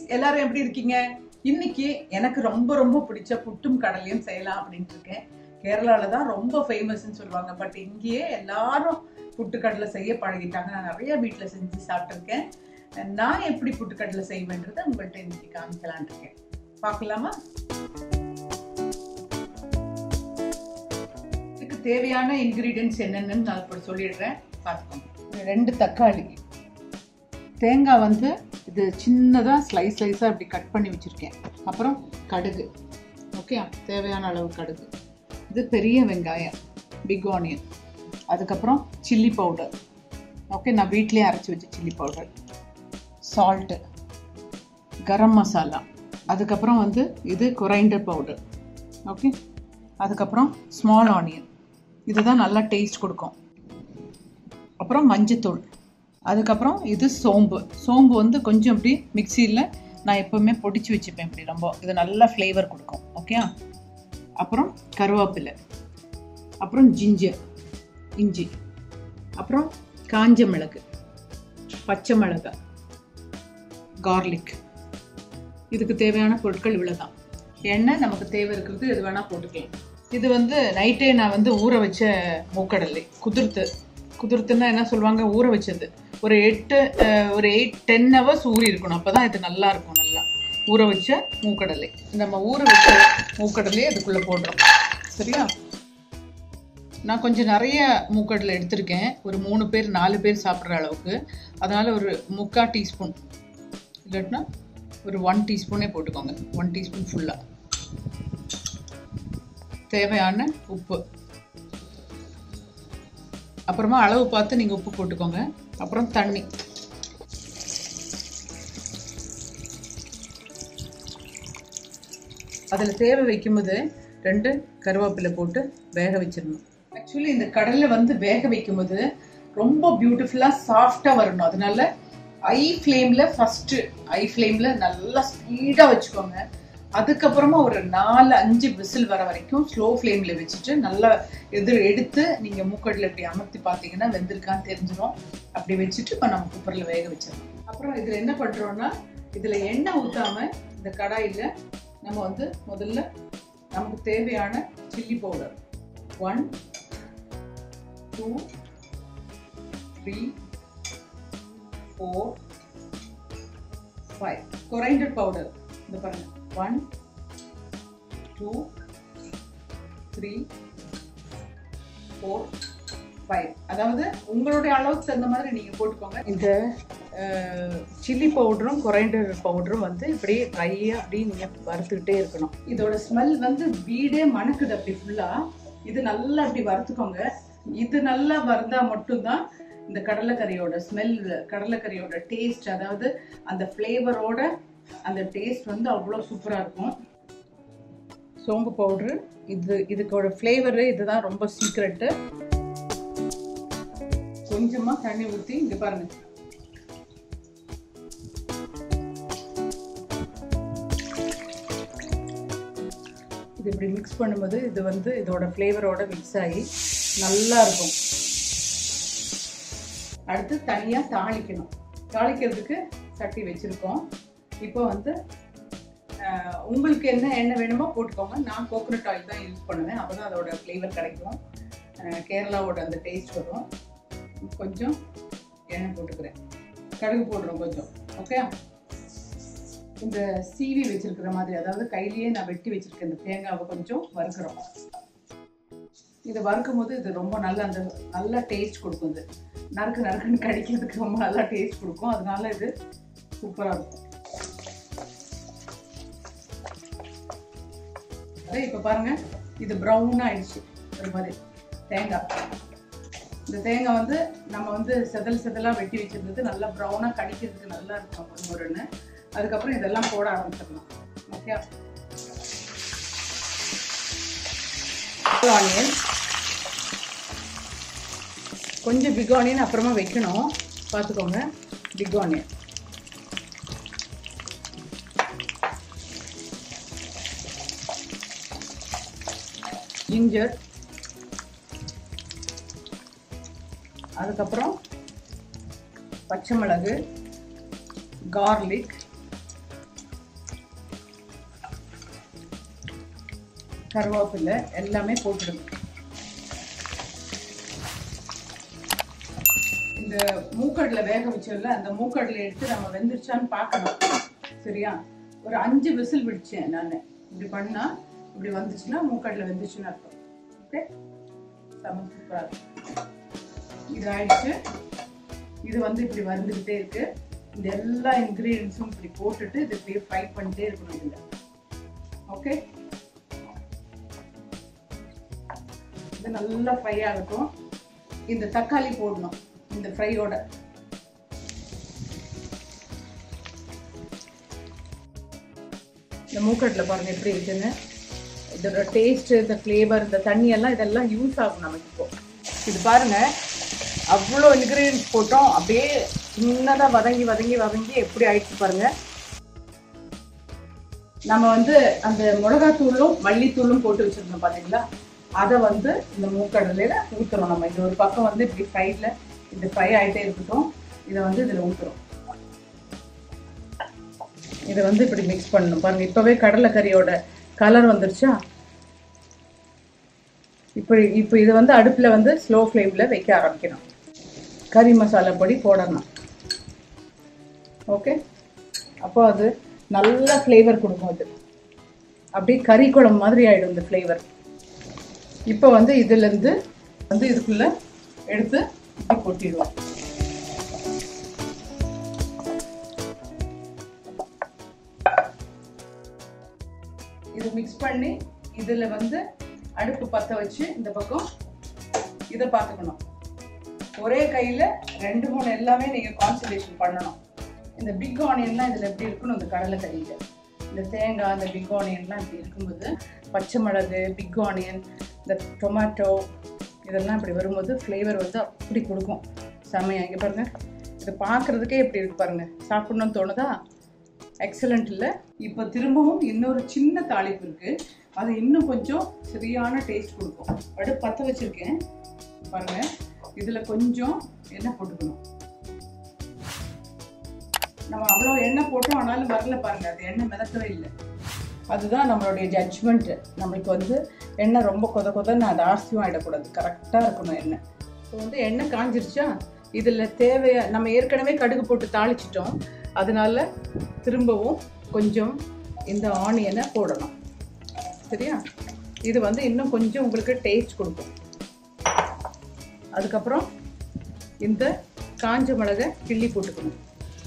எல்லாரும் எப்படி இருக்கீங்க இன்னைக்கு எனக்கு ரொம்ப ரொம்ப பிடிச்ச புட்டும் கடலையும் செய்யலாம் அப்படின்ட்டு இருக்கேன் கேரளால தான் ரொம்ப ஃபேமஸ்ன்னு சொல்லுவாங்க பட் இங்கேயே எல்லாரும் புட்டுக்கடலை செய்ய பழகிட்டாங்க நான் நிறைய வீட்டில் செஞ்சு சாப்பிட்ருக்கேன் நான் எப்படி புட்டுக்கடலை செய்வேன்றதை உங்கள்கிட்ட இன்னைக்கு காமிக்கலான் இருக்கேன் பார்க்கலாமா இதுக்கு தேவையான இன்கிரீடியன்ஸ் என்னென்னு நான் இப்போ சொல்லிடுறேன் பார்த்துக்கோங்க ரெண்டு தக்காளி தேங்காய் வந்து இது சின்னதாக ஸ்லைஸ் ஸ்லைஸாக இப்படி கட் பண்ணி வச்சுருக்கேன் அப்புறம் கடுகு ஓகே தேவையான அளவு கடுகு இது பெரிய வெங்காயம் பிக் ஆனியன் அதுக்கப்புறம் சில்லி பவுடர் ஓகே நான் வீட்லேயே அரைச்சி வச்ச chilli powder salt garam masala அதுக்கப்புறம் வந்து இது கொரைண்டர் பவுடர் ஓகே அதுக்கப்புறம் ஸ்மால் ஆனியன் இதுதான் நல்லா டேஸ்ட் கொடுக்கும் அப்புறம் மஞ்சத்தூள் அதுக்கப்புறம் இது சோம்பு சோம்பு வந்து கொஞ்சம் இப்படி மிக்சியில் நான் எப்போவுமே பொடிச்சு வச்சுப்பேன் இப்படி ரொம்ப இது நல்லா ஃப்ளேவர் கொடுக்கும் ஓகே அப்புறம் கருவேப்பிலை அப்புறம் ஜிஞ்சர் இஞ்சி அப்புறம் காஞ்ச மிளகு பச்சை மிளகாய் கார்லிக் இதுக்கு தேவையான பொருட்கள் இவ்வளோதான் எண்ணெய் நமக்கு தேவை இருக்கிறது எது வேணால் போட்டுக்கலாம் இது வந்து நைட்டே நான் வந்து ஊற வச்ச மூக்கடலை குதிர்த்து குதிர்த்துன்னா என்ன சொல்லுவாங்க ஊற வச்சது ஒரு எட்டு ஒரு எயிட் டென் ஹவர்ஸ் ஊறி இருக்கணும் அப்போ தான் இது நல்லா இருக்கும் நல்லா ஊற வச்ச மூக்கடலை நம்ம ஊற வச்ச மூக்கடலையே அதுக்குள்ளே போடுறோம் சரியா நான் கொஞ்சம் நிறைய மூக்கடலை எடுத்திருக்கேன் ஒரு மூணு பேர் நாலு பேர் சாப்பிட்ற அளவுக்கு அதனால் ஒரு முக்கால் டீஸ்பூன் இல்லாட்டினா ஒரு ஒன் டீஸ்பூனே போட்டுக்கோங்க ஒன் டீஸ்பூன் ஃபுல்லாக தேவையான உப்பு அப்புறமா அளவு பார்த்து நீங்கள் உப்பு போட்டுக்கோங்க அப்புறம் தண்ணி அதில் தேவை வைக்கும்போது ரெண்டு கருவேப்பிலை போட்டு வேக வச்சிடணும் ஆக்சுவலி இந்த கடலை வந்து வேக வைக்கும்போது ரொம்ப பியூட்டிஃபுல்லாக சாஃப்டாக வரணும் அதனால ஐ ஃப்ளேமில் ஃபஸ்ட்டு ஐ ஃப்ளேமில் நல்லா ஸ்பீடாக வச்சுக்கோங்க அதுக்கப்புறமா ஒரு நாலு அஞ்சு விசில் வர வரைக்கும் ஸ்லோ ஃப்ளேமில் வச்சுட்டு நல்லா எதிர் எடுத்து நீங்கள் மூக்கடில் இப்படி அமர்த்தி பார்த்தீங்கன்னா வெந்திருக்கான்னு தெரிஞ்சிடும் அப்படி வச்சுட்டு இப்போ நம்ம குக்கரில் வேக வச்சிடணும் அப்புறம் இதில் என்ன பண்ணுறோன்னா இதில் எண்ணெய் ஊற்றாமல் இந்த கடாயில் நம்ம வந்து முதல்ல நமக்கு தேவையான chilli powder one two three four five coriander powder இந்த பாருங்கள் one two three four five அதாவது உங்களுடைய அளவுக்கு தகுந்த மாதிரி நீங்கள் போட்டுக்கோங்க இந்த சில்லி பவுடரும் கொரைண்டர் பவுடரும் வந்து இப்படி ட்ரையாக அப்படி நீங்கள் வறுத்துக்கிட்டே இருக்கணும் இதோட ஸ்மெல் வந்து வீடே மணக்குது அப்படி ஃபுல்லாக இது நல்லா அப்படி வறுத்துக்கோங்க இது நல்லா வறுந்தா மட்டும்தான் இந்த கடலைக்கறியோட ஸ்மெல் கடலைக்கறியோட டேஸ்ட் அதாவது அந்த ஃப்ளேவரோட அந்த டேஸ்ட் வந்து அவ்வளோ சூப்பராக இருக்கும் சோம்பு பவுட்ரு இது இதுக்கோட ஃப்ளேவரு இதுதான் ரொம்ப சீக்ரெட்டு கொஞ்சமாக தண்ணி ஊற்றி இங்கே பாருங்க இது இப்படி மிக்ஸ் பண்ணும்போது இது வந்து இதோட ஃப்ளேவரோட மிக்ஸ் ஆகி நல்லா இருக்கும் அடுத்து தனியாக தாளிக்கணும் தாளிக்கிறதுக்கு சட்டி வச்சுருக்கோம் இப்போ வந்து உங்களுக்கு என்ன எண்ணெய் வேணுமோ போட்டுக்கோங்க நான் கோகோனட் ஆயில் தான் யூஸ் பண்ணுவேன் அப்போ தான் அதோட ஃப்ளேவர் கிடைக்கும் கேரளாவோட அந்த டேஸ்ட் வரும் கொஞ்சம் எண்ணெய் போட்டுக்கிறேன் கடுகு போடுறோம் கொஞ்சம் ஓகே இந்த சீவி வச்சிருக்கிற மாதிரி அதாவது கையிலேயே நான் வெட்டி வச்சிருக்கேன் இந்த தேங்காவை கொஞ்சம் வறுக்கிறோம் இதை வறுக்கும் போது இது ரொம்ப நல்ல அந்த நல்ல டேஸ்ட் கொடுக்கும் இது நறுக்கு நறுக்குன்னு கடிக்கிறதுக்கு ரொம்ப நல்லா டேஸ்ட் கொடுக்கும் அதனால இது சூப்பராக இருக்கும் அதே இப்போ பாருங்க இது ப்ரௌனாக ஆயிடுச்சு ஒரு மாதிரி தேங்காய் இந்த தேங்காய் வந்து நம்ம வந்து செதல் செதலாக வெட்டி வச்சிருந்தது நல்லா ப்ரௌனாக கடிக்கிறதுக்கு நல்லா இருக்கும் ஒரு முறைன்னு அதுக்கப்புறம் இதெல்லாம் போட ஆரம்பிச்சிடலாம் ஓகே ஆனியன் கொஞ்சம் பிக் ஆனியன் அப்புறமா வைக்கணும் பார்த்துக்கோங்க பிக் ஆனியன் ஜிஞ்சர் அதுக்கப்புறம் பச்சை மிளகு கார்லிக் கருவேப்பிலை எல்லாமே போட்டுடுங்க இந்த மூக்கடலை வேக வச்சோம்ல அந்த மூக்கடலை எடுத்து நம்ம வெந்துருச்சான்னு பார்க்கணும் சரியா ஒரு அஞ்சு விசில் விடிச்சேன் நான் இப்படி பண்ணா இப்படி வந்துச்சுன்னா மூக்கடலை வெந்துச்சுன்னு அர்த்தம் ஓகே செம சூப்பரா இருக்கும் இது ஆயிடுச்சு இது வந்து இப்படி வந்துகிட்டே இருக்கு இந்த எல்லா இன்கிரீடியன்ஸும் இப்படி போட்டுட்டு இது இப்படியே ஃப்ரை பண்ணிட்டே இருக்கணும் இதுல ஓகே இது நல்லா ஃப்ரை ஆகட்டும் இந்த தக்காளி போடணும் இந்த ஃப்ரையோட இந்த மூக்கட்டில் பாருங்க எப்படி இருக்குன்னு இதோட டேஸ்ட் இந்த ஃப்ளேவர் இந்த தண்ணி எல்லாம் இதெல்லாம் யூஸ் ஆகும் நமக்கு இப்போ இது பாருங்க அவ்வளோ இன்க்ரீடியன்ஸ் போட்டோம் அப்படியே சின்னதாக வதங்கி வதங்கி வதங்கி எப்படி ஆயிடுச்சு பாருங்க நம்ம வந்து அந்த மிளகாத்தூளும் மல்லித்தூளும் போட்டு வச்சிருந்தோம் பாத்தீங்களா அதை வந்து இந்த மூக்கடலையில ஊத்துறோம் நம்ம இது ஒரு பக்கம் வந்து இப்படி ஃப்ரைட்ல இது ஃப்ரை ஆயிட்டே இருக்கட்டும் இதை வந்து இதுல ஊத்துறோம் இதை வந்து இப்படி மிக்ஸ் பண்ணணும் பாருங்க இப்பவே கடலைக்கறியோட கலர் வந்துருச்சா இப்போ இப்போ இதை வந்து அடுப்பில் வந்து ஸ்லோ ஃப்ளேமில் வைக்க ஆரம்பிக்கணும் கறி மசாலா பொடி போடணும் ஓகே அப்போ அது நல்ல ஃப்ளேவர் கொடுக்கும் அது அப்படியே கறி குழம்பு மாதிரி ஆயிடும் இந்த ஃப்ளேவர் இப்போ வந்து இதுலேருந்து வந்து இதுக்குள்ள எடுத்து இப்படி கொட்டிடுவோம் இது மிக்ஸ் பண்ணி இதுல வந்து அடுப்பு பத்த வச்சு இந்த பக்கம் இதை பார்த்துக்கணும் ஒரே கையில ரெண்டு மூணு எல்லாமே நீங்க கான்சன்ட்ரேஷன் பண்ணணும் இந்த பிக் ஆனியன்லாம் இதுல எப்படி இருக்கணும் இந்த கடலை கறியில இந்த தேங்காய் இந்த பிக் ஆனியன்லாம் இப்படி இருக்கும்போது பச்சை மிளகு பிக் ஆனியன் இந்த டொமேட்டோ இதெல்லாம் இப்படி வரும்போது ஃப்ளேவர் வந்து அப்படி கொடுக்கும் செமையா இங்கே பாருங்க இது பார்க்கறதுக்கே எப்படி இருக்கு பாருங்க சாப்பிடணும்னு தோணுதா எக்ஸலண்ட் இல்லை இப்போ திரும்பவும் இன்னொரு சின்ன தாளிப்பு இருக்கு அது இன்னும் கொஞ்சம் சரியான டேஸ்ட் கொடுக்கும் அடுப்பு பற்ற வச்சிருக்கேன் பாருங்க இதுல கொஞ்சம் எண்ணெய் போட்டுக்கணும் நம்ம அவ்வளோ எண்ணெய் போட்டோம் ஆனாலும் வரல பாருங்க அது எண்ணெய் மிதக்கவே இல்லை அதுதான் நம்மளுடைய ஜட்ஜ்மெண்ட் நம்மளுக்கு வந்து எண்ணெய் ரொம்ப கொத கொதன்னு அது ஆர்சியும் ஆகிடக்கூடாது கரெக்டாக இருக்கணும் எண்ணெய் இப்போ வந்து எண்ணெய் காஞ்சிருச்சா இதில் தேவையா நம்ம ஏற்கனவே கடுகு போட்டு தாளிச்சிட்டோம் அதனால திரும்பவும் கொஞ்சம் இந்த ஆனியனை போடணும் சரியா இது வந்து இன்னும் கொஞ்சம் உங்களுக்கு டேஸ்ட் கொடுக்கும் அதுக்கப்புறம் இந்த காஞ்ச மிளகை கிள்ளி போட்டுக்கணும்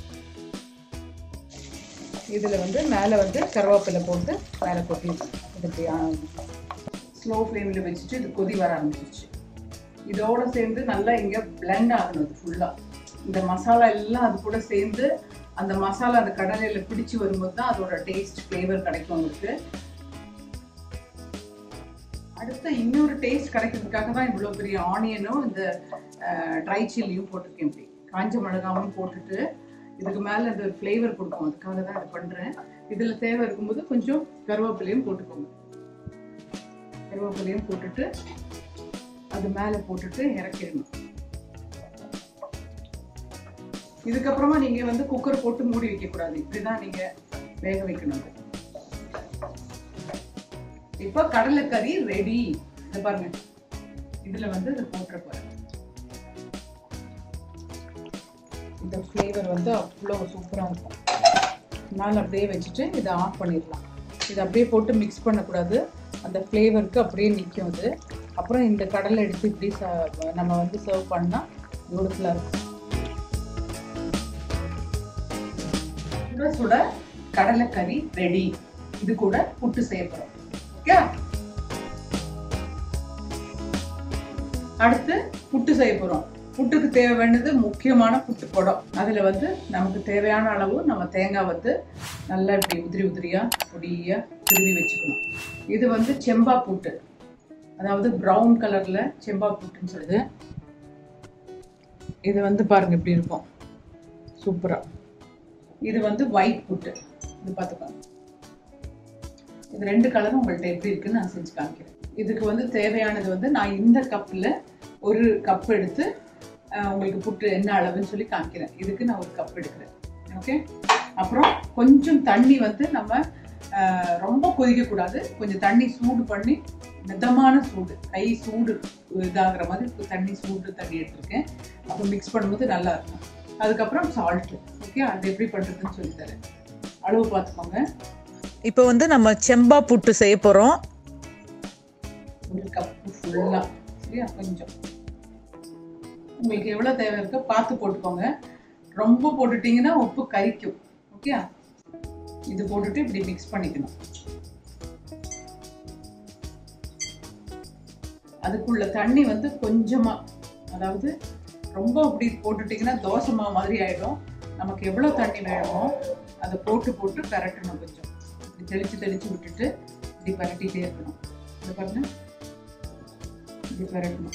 இதில் வந்து மேலே வந்து கருவேப்பிலை போட்டு மேலே கொட்டிடணும் இது ஸ்லோ ஃப்ளேமில் வச்சுட்டு இது கொதி வர ஆரம்பிச்சிருச்சு இதோட சேர்ந்து நல்லா இங்கே பிளெண்ட் ஆகணும் இது ஃபுல்லாக இந்த மசாலா எல்லாம் அது கூட சேர்ந்து அந்த மசாலா அந்த கடலையில் பிடிச்சு வரும்போது தான் அதோட டேஸ்ட் ஃப்ளேவர் கிடைக்கும் உங்களுக்கு அடுத்த இன்னொரு டேஸ்ட் கிடைக்கிறதுக்காக தான் இவ்வளோ பெரிய ஆனியனும் இந்த ட்ரை சில்லியும் போட்டிருக்கேன் இப்படி காஞ்ச மிளகாவும் போட்டுட்டு இதுக்கு மேலே இந்த ஃப்ளேவர் கொடுக்கும் அதுக்காக தான் இது பண்ணுறேன் இதில் தேவை இருக்கும்போது கொஞ்சம் கருவேப்பிலையும் போட்டுக்கோங்க கருவேப்பிலையும் போட்டுட்டு அது மேலே போட்டுட்டு இறக்கிடணும் இதுக்கப்புறமா நீங்க வந்து குக்கர் போட்டு மூடி வைக்க கூடாது இப்படிதான் நீங்க வேக வைக்கணும் அது. இப்போ கடலைக்கறி ரெடி இதை பாருங்க இதுல வந்து இதை போட்டுற பாருங்க இந்த ஃப்ளேவர் வந்து அவ்வளோ சூப்பராக இருக்கும் மேலே அப்படியே வச்சுட்டு இதை ஆஃப் பண்ணிடலாம் இதை அப்படியே போட்டு மிக்ஸ் பண்ணக்கூடாது அந்த ஃப்ளேவருக்கு அப்படியே நிற்கும் அது அப்புறம் இந்த கடலை எடுத்து இப்படி ச- நம்ம வந்து சர்வ் பண்ணால் பியூட்டிஃபுல்லாக இருக்கும் சுட சுட கடலைக்கறி ரெடி இது கூட புட்டு செய்ய போறோம் ஓகே அடுத்து புட்டு செய்ய போறோம் புட்டுக்கு தேவை வேண்டியது முக்கியமான புட்டு குடம் அதுல வந்து நமக்கு தேவையான அளவு நம்ம தேங்காய் வந்து நல்லா இப்படி உதிரி உதிரியா பொடியா திருவி வச்சுக்கணும் இது வந்து செம்பா புட்டு அதாவது பிரவுன் கலர்ல செம்பா புட்டுன்னு சொல்லுது இது வந்து பாருங்க இப்படி இருக்கும் சூப்பரா இது வந்து ஒயிட் புட்டு இது பார்த்துக்கோங்க இது ரெண்டு கலரும் உங்கள்ட்ட எப்படி இருக்குன்னு நான் செஞ்சு காமிக்கிறேன் இதுக்கு வந்து தேவையானது வந்து நான் இந்த கப்பில் ஒரு கப் எடுத்து அஹ், உங்களுக்கு புட்டு என்ன அளவுன்னு சொல்லி காமிக்கிறேன் இதுக்கு நான் ஒரு கப் எடுக்கிறேன் ஓகே அப்புறம் கொஞ்சம் தண்ணி வந்து நம்ம ஆஹ், ரொம்ப கொதிக்கக்கூடாது கொஞ்சம் தண்ணி சூடு பண்ணி மிதமான சூடு கை சூடு இதாகிற மாதிரி இப்ப தண்ணி சூடு தண்ணி எடுத்திருக்கேன் அப்போ மிக்ஸ் பண்ணும்போது நல்லா இருக்கும் அதுக்கப்புறம் சால்ட்டு ஓகே அது எப்படி பண்ணுறதுன்னு சொல்லித்தரேன் அளவு பார்த்துக்கோங்க இப்போ வந்து நம்ம செம்பா புட்டு செய்ய போகிறோம் ஒரு கப்பு ஃபுல்லாக சரியா கொஞ்சம் உங்களுக்கு எவ்வளோ தேவை இருக்கோ பார்த்து போட்டுக்கோங்க ரொம்ப போட்டுட்டீங்கன்னா உப்பு கரிக்கும் ஓகே இது போட்டுட்டு இப்படி மிக்ஸ் பண்ணிக்கணும் அதுக்குள்ள தண்ணி வந்து கொஞ்சமா அதாவது ரொம்ப அப்படி போட்டுட்டீங்கன்னா தோசை மாவு மாதிரி ஆயிடும் நமக்கு எவ்வளோ தண்ணி வேணுமோ அதை போட்டு போட்டு பரட்டணும் கொஞ்சம் இப்படி தெளிச்சு தெளிச்சு விட்டுட்டு இப்படி பரட்டிட்டே இருக்கணும் இது பாருங்க இப்படி பரட்டணும்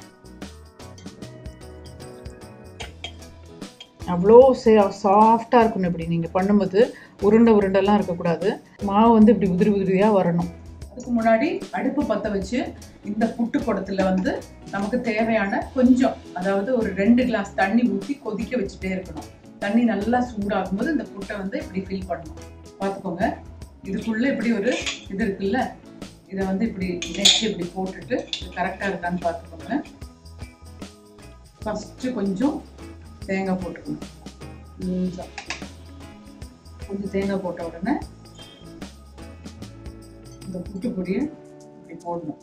அவ்வளோ சாஃப்டாக இருக்கணும் இப்படி நீங்கள் பண்ணும்போது உருண்டை உருண்டெல்லாம் இருக்கக்கூடாது மாவு வந்து இப்படி உதிரி உதிரியாக வரணும் அதுக்கு முன்னாடி அடுப்பு பற்ற வச்சு இந்த புட்டு குடத்துல வந்து நமக்கு தேவையான கொஞ்சம் அதாவது ஒரு ரெண்டு கிளாஸ் தண்ணி ஊற்றி கொதிக்க வச்சுட்டே இருக்கணும் தண்ணி நல்லா சூடாகும் போது இந்த புட்டை வந்து இப்படி ஃபில் பண்ணணும் பார்த்துக்கோங்க இதுக்குள்ள இப்படி ஒரு இது இருக்குல்ல இதை வந்து இப்படி நெக்ஸ்ட் இப்படி போட்டுட்டு இது கரெக்டாக இருக்கான்னு பார்த்துக்கோங்க ஃபஸ்ட்டு கொஞ்சம் தேங்காய் போட்டுக்கணும் லூஸாக கொஞ்சம் தேங்காய் போட்ட உடனே இந்த புட்டுப்பொடியை இப்படி போடணும்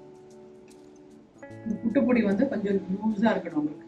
இந்த புட்டுப்பொடி வந்து கொஞ்சம் லூஸாக இருக்கணும் உங்களுக்கு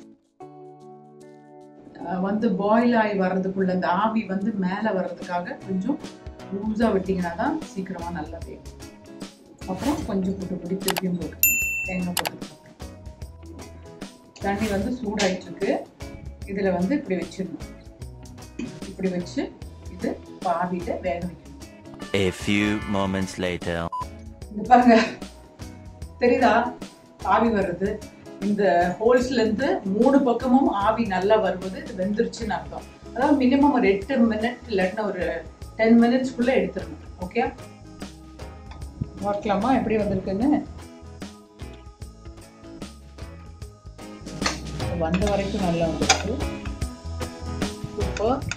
அஹ் வந்து பாயில் ஆகி வர்றதுக்குள்ள இந்த ஆவி வந்து மேலே வர்றதுக்காக கொஞ்சம் லூஸாக விட்டிங்கன்னா தான் சீக்கிரமாக நல்லா வேகும் அப்புறம் கொஞ்சம் புட்டுப்பொடி திருப்பியும் போட்டுக்கணும் தேங்காய் போட்டுக்கணும் தண்ணி வந்து சூடாயிட்டு இருக்கு இதில் வந்து இப்படி வச்சிடணும் இப்படி வச்சு இது பாவியில வேக வைக்கணும் A few moments later. இந்த பாருங்க தெரியுதா ஆவி வருது இந்த ஹோல்ஸ்ல இருந்து மூணு பக்கமும் ஆவி நல்லா வருவது இது வெந்துருச்சுன்னு அர்த்தம் அதாவது மினிமம் ஒரு எட்டு மினிட் இல்லாட்டினா ஒரு டென் மினிட்ஸ்க்குள்ள எடுத்துடணும் ஓகே பார்க்கலாமா எப்படி வந்திருக்குன்னு வந்த வரைக்கும் நல்லா வந்துருக்கு super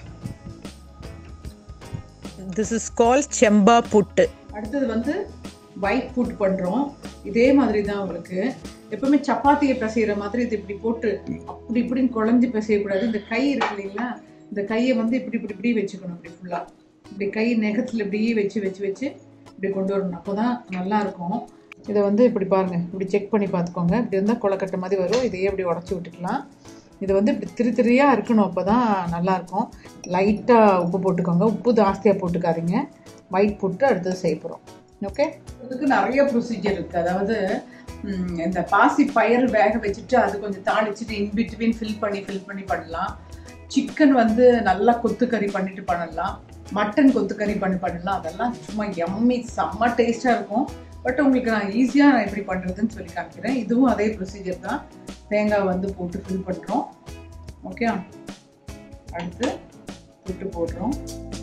this is call semba puttu அடுத்தது வந்து ஒயிட் புட் பண்ணுறோம் இதே மாதிரி தான் உங்களுக்கு எப்பவுமே சப்பாத்தியை பிசைகிற மாதிரி இது இப்படி போட்டு அப்படி இப்படின்னு குழஞ்சி பிசையக்கூடாது இந்த கை இருக்கு இல்லைங்களா இந்த கையை வந்து இப்படி இப்படி இப்படி வச்சுக்கணும் இப்படி ஃபுல்லாக இப்படி கை நெகத்தில் இப்படியே வச்சு வச்சு வச்சு இப்படி கொண்டு வரணும் அப்போ தான் நல்லா இருக்கும் இதை வந்து இப்படி பாருங்க இப்படி செக் பண்ணி பார்த்துக்கோங்க இப்படி இருந்தால் கொலக்கட்டை மாதிரி வரும் இதையே இப்படி உடச்சி விட்டுக்கலாம் இது வந்து இப்படி திரு திரியாக இருக்கணும் அப்போ தான் நல்லாயிருக்கும் லைட்டாக உப்பு போட்டுக்கோங்க உப்பு ஜாஸ்தியாக போட்டுக்காதீங்க ஒயிட் போட்டு அடுத்தது செய்ய போகிறோம் ஓகே இதுக்கு நிறைய ப்ரொசீஜர் இருக்குது அதாவது ம், இந்த பாசி பயிர் வேக வச்சுட்டு அது கொஞ்சம் தாளிச்சுட்டு இன் பிட்வீன் ஃபில் பண்ணி ஃபில் பண்ணி பண்ணலாம் சிக்கன் வந்து நல்லா கொத்துக்கறி பண்ணிட்டு பண்ணலாம் மட்டன் கொத்துக்கறி பண்ணி பண்ணலாம் அதெல்லாம் சும்மா எம்மி செம்ம டேஸ்ட்டாக இருக்கும் பட் உங்களுக்கு நான் ஈஸியாக நான் எப்படி பண்ணுறதுன்னு சொல்லி காமிக்கிறேன் இதுவும் அதே ப்ரொசீஜர் தான் தேங்காய் வந்து போட்டு ஃபில் பண்ணுறோம் ஓகே அடுத்து புட்டு போடுறோம்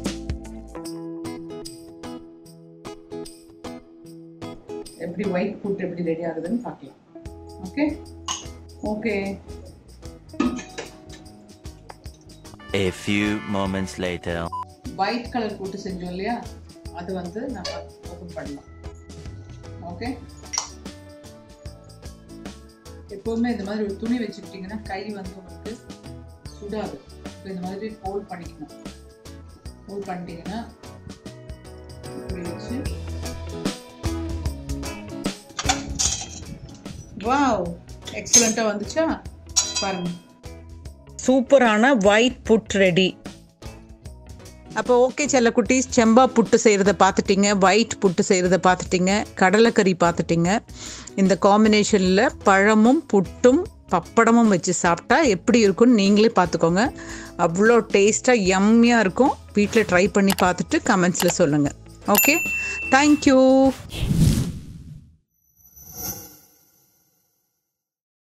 எப்படி ஒயிட் புட் எப்படி ரெடி ஆகுதுன்னு பார்க்கலாம் okay okay A few moments later. White colour போட்டு செஞ்சோம் இல்லையா அது வந்து நம்ம ஓப்பன் பண்ணலாம் ஓகே எப்போதுமே இந்த மாதிரி ஒரு துணி வச்சுக்கிட்டிங்கன்னா கை வந்து உங்களுக்கு சுடாது இப்போ இந்த மாதிரி ஃபோல்ட் பண்ணிக்கணும் ஃபோல்ட் பண்ணிட்டீங்கன்னா இப்படி வச்சு வாவ் எக்ஸலண்ட்டாக வந்துச்சா பாருங்க சூப்பரான ஒயிட் புட் ரெடி அப்போ ஓகே செல்லக்குட்டீஸ் செம்பா புட்டு செய்கிறத பார்த்துட்டீங்க ஒயிட் புட்டு செய்கிறத பார்த்துட்டீங்க கடலைக்கறி பார்த்துட்டீங்க இந்த காம்பினேஷனில் பழமும் புட்டும் பப்படமும் வச்சு சாப்பிட்டா எப்படி இருக்கும்னு நீங்களே பார்த்துக்கோங்க அவ்வளோ டேஸ்ட்டாக யம்மியாக இருக்கும் வீட்டில் ட்ரை பண்ணி பார்த்துட்டு கமெண்ட்ஸில் சொல்லுங்கள் ஓகே தேங்க்யூ